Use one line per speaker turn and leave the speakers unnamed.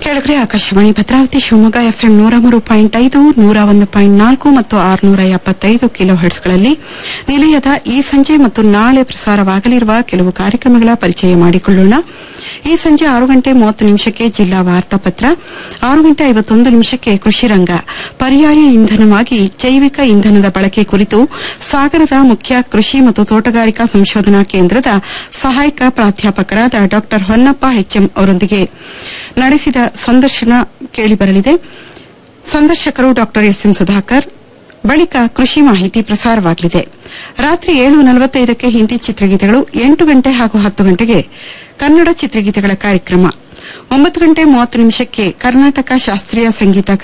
ಕೆಳಗಡೆ ಆಕಾಶವಾಣಿ ಭದ್ರಾವತಿ ಶಿವಮೊಗ್ಗ ಎಫ್ಎಂ ನೂರ ಮೂರು ಪಾಯಿಂಟ್ ಐದು ನೂರ ಒಂದು ಪಾಯಿಂಟ್ ನಾಲ್ಕು ಮತ್ತು ಆರುನೂರ ಎಪ್ಪತ್ತೈದು ಕಿಲೋ ಹರ್ಟ್ಸ್ಗಳಲ್ಲಿ ನಿಲಯದ ಈ ಸಂಜೆ ಮತ್ತು ನಾಳೆ ಪ್ರಸಾರವಾಗಲಿರುವ ಕೆಲವು ಕಾರ್ಯಕ್ರಮಗಳ ಪರಿಚಯ ಮಾಡಿಕೊಳ್ಳೋಣ ಈ ಸಂಜೆ ಆರು ಗಂಟೆ ಮೂವತ್ತು ನಿಮಿಷಕ್ಕೆ ಜಿಲ್ಲಾ ವಾರ್ತಾಪತ್ರ ಆರು ಗಂಟೆ ಐವತ್ತೊಂದು ನಿಮಿಷಕ್ಕೆ ಕೃಷಿ ರಂಗ ಪರ್ಯಾಯ ಇಂಧನವಾಗಿ ಜೈವಿಕ ಇಂಧನದ ಬಳಕೆ ಕುರಿತು ಸಾಗರದ ಮುಖ್ಯ ಕೃಷಿ ಮತ್ತು ತೋಟಗಾರಿಕಾ ಸಂಶೋಧನಾ ಕೇಂದ್ರದ ಸಹಾಯಕ ಪ್ರಾಧ್ಯಾಪಕರಾದ ಡಾ ಹೊನ್ನಪ್ಪ ಎಚ್ಎಂ ಅವರೊಂದಿಗೆ ನಡೆಸಿದ ಸಂದರ್ಶನ ಕೇಳಿಬರಲಿದೆ ಸಂದರ್ಶಕರು ಡಾ ಎಸ್ ಎಂ ಸುಧಾಕರ್ ಬಳಿಕ ಕೃಷಿ ಮಾಹಿತಿ ಪ್ರಸಾರವಾಗಲಿದೆ ರಾತ್ರಿ ಏಳು ನಲವತ್ತೈದಕ್ಕೆ ಹಿಂದಿ ಚಿತ್ರಗೀತೆಗಳು ಎಂಟು ಗಂಟೆ ಹಾಗೂ ಹತ್ತು ಗಂಟೆಗೆ ಕನ್ನಡ ಚಿತ್ರಗೀತೆಗಳ ಕಾರ್ಯಕ್ರಮ ಒಂಬತ್ತು ಗಂಟೆ ಮೂವತ್ತು ನಿಮಿಷಕ್ಕೆ ಕರ್ನಾಟಕ ಶಾಸ್ತ್ರೀಯ ಸಂಗೀತ